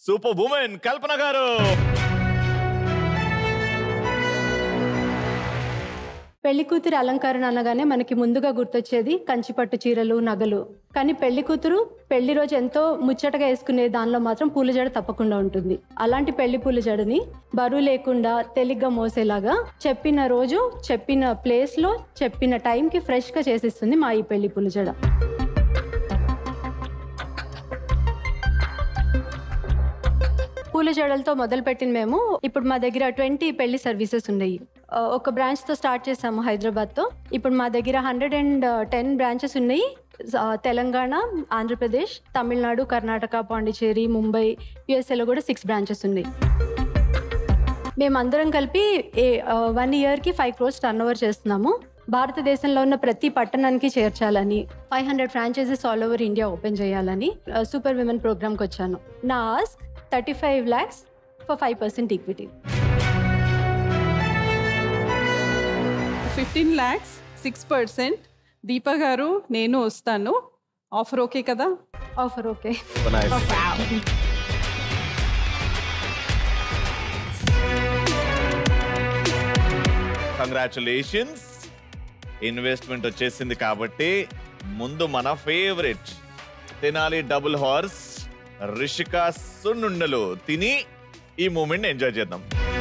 super women కల్పన గారు పెళ్లి కూతురి అలంకరణ అనగానే మనకి ముందుగా గుర్తొచ్చేది కంచిపట్టు చీరలు నగలు కానీ పెళ్లి కూతురు పెళ్లి రోజు ఎంతో ముచ్చటగా వేసుకునే దానిలో మాత్రం పూల జడ తప్పకుండా ఉంటుంది అలాంటి పెళ్లి పూల జడని బరువు లేకుండా తేలిగ్గా మోసేలాగా చెప్పిన రోజు చెప్పిన ప్లేస్లో చెప్పిన టైంకి ఫ్రెష్గా చేసిస్తుంది మా ఈ పెళ్లి పూల జడ పూల జడలతో మొదలుపెట్టిన మేము ఇప్పుడు మా దగ్గర ట్వంటీ పెళ్లి సర్వీసెస్ ఉన్నాయి ఆ, ఒక బ్రాంచ్తో స్టార్ట్ చేసాము హైదరాబాద్తో ఇప్పుడు మా దగ్గర హండ్రెడ్ అండ్ టెన్ బ్రాంచెస్ ఉన్నాయి ఆ, తెలంగాణ ఆంధ్రప్రదేశ్ తమిళనాడు కర్ణాటక పాండిచేరి ముంబై యుఎస్ఏలో కూడా సిక్స్ బ్రాంచెస్ ఉన్నాయి మేమందరం కలిపి వన్ ఇయర్కి ఫైవ్ క్రోర్స్ టర్న్ ఓవర్ చేస్తున్నాము భారతదేశంలో ఉన్న ప్రతి పట్టణానికి చేర్చాలని five hundred franchises all over India open చేయాలని సూపర్ విమెన్ ప్రోగ్రామ్కి వచ్చాను నా ask thirty five lakhs for five percent equity fifteen lakhs six percent Deepa గారు నేను వస్తాను ఆఫర్ ఓకే కదా ఆఫర్ ఓకే కంగ్రాచులేషన్స్ ఇన్వెస్ట్మెంట్ వచ్చేసింది కాబట్టి ముందు మన ఫేవరెట్ తినాలి డబుల్ హార్స్ రిషిక సున్నుండలు తిని ఈ మూమెంట్ ఎంజాయ్ చేద్దాం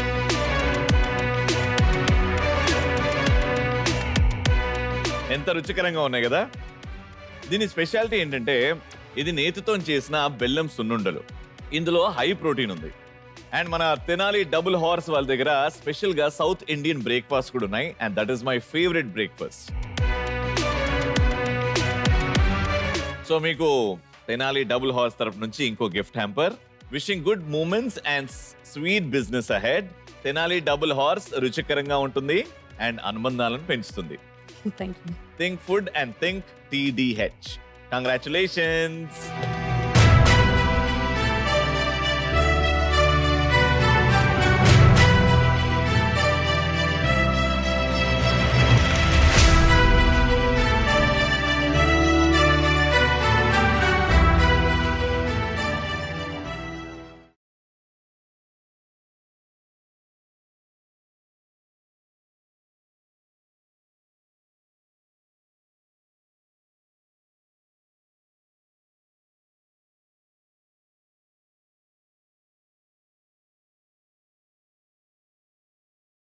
ఎంత రుచికరంగా ఉన్నాయి కదా దీని స్పెషాలిటీ ఏంటంటే ఇది నేతితో చేసిన బెల్లం సున్నుండలు ఇందులో హై ప్రోటీన్ ఉంది అండ్ మన తెనాలి డబుల్ హార్స్ వాళ్ళ దగ్గర స్పెషల్ గా సౌత్ ఇండియన్ బ్రేక్ఫాస్ట్ కూడా ఉన్నాయి and that is my favourite breakfast so మీకు తెనాలి డబుల్ హార్స్ తరపు నుంచి ఇంకో gift hamper wishing good moments and sweet business ahead Tenali double horse రుచికరంగా ఉంటుంది అండ్ అనుబంధాలను పెంచుతుంది thank you think food and think TDH congratulations